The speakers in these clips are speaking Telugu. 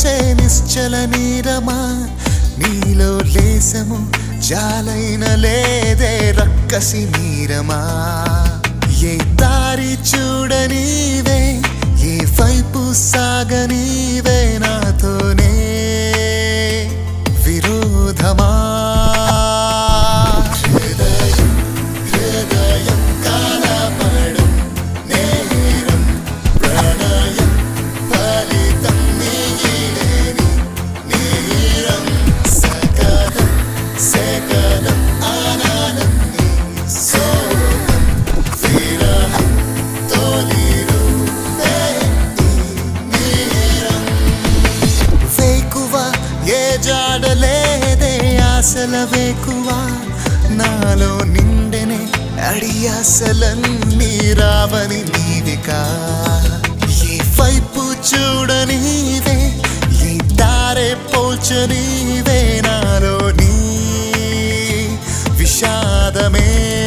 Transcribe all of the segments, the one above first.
దాచే నిశ్చల నీరమా నీలో లేసము జాలైన లేదే రక్కసి నీరమా ఏ దారి చూడనీవే ఏ వైపు సాగనీవే నాతోనే విరోధమా హృదయం హృదయం కాలపడం నేరం ప్రణయం ఫలితం నీలేని నీరం సకలం సకలం ఆనందం నీ సోగం విరహం తొలిరు నీరం వేకువ ఏ జాడలేదే ఆశల వేకువ నాలో నిండెనే అడి ఆశలన్నీ రావని నీవికా ఏ వైపు చూడనీవే ఏ దారే పోల్చనీవే నాలో నీ విషాదమే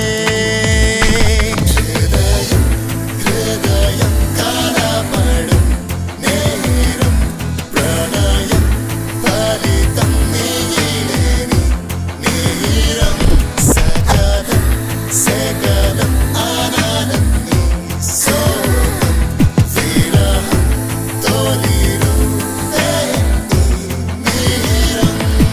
హృదయం హృదయం కాలపడం నేరం ప్రణయం ఫలితం నీలేని నీరం సకలం సకలం ఆనందం నీ సోగం విరహం తొలిరు నీరం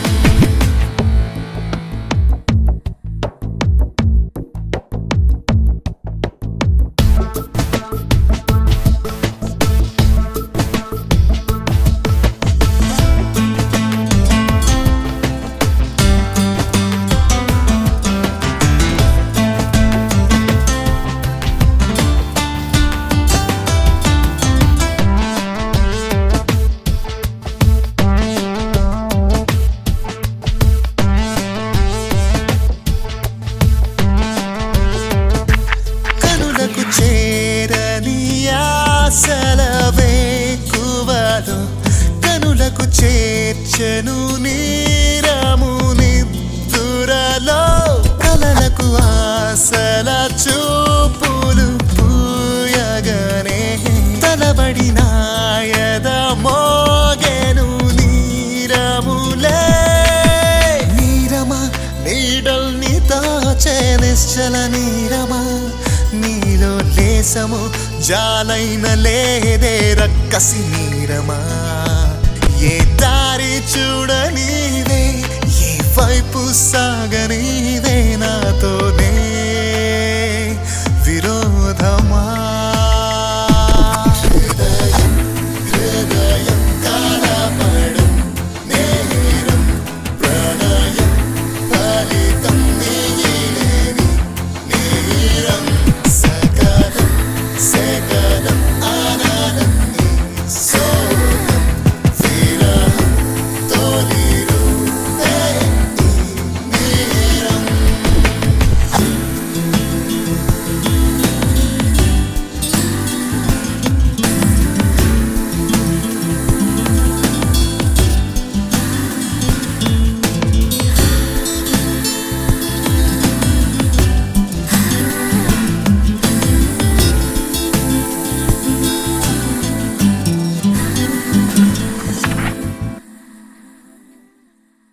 కనులకు చేరని ఆశల వేకువలో కనులకు చేర్చను నీరము నిద్దురలో కలలకు ఆశల చూపులు పూయగనే తలబడి నాయద మోగెను నీరములే నీరమా నీడల్ని దాచే నిశ్చల నీరమా నీలో లేసము జాలైన లేదే రక్కసి నీరమా ఏ దారి చూడనీవే ఏ వైపు సాగనీవే నాతో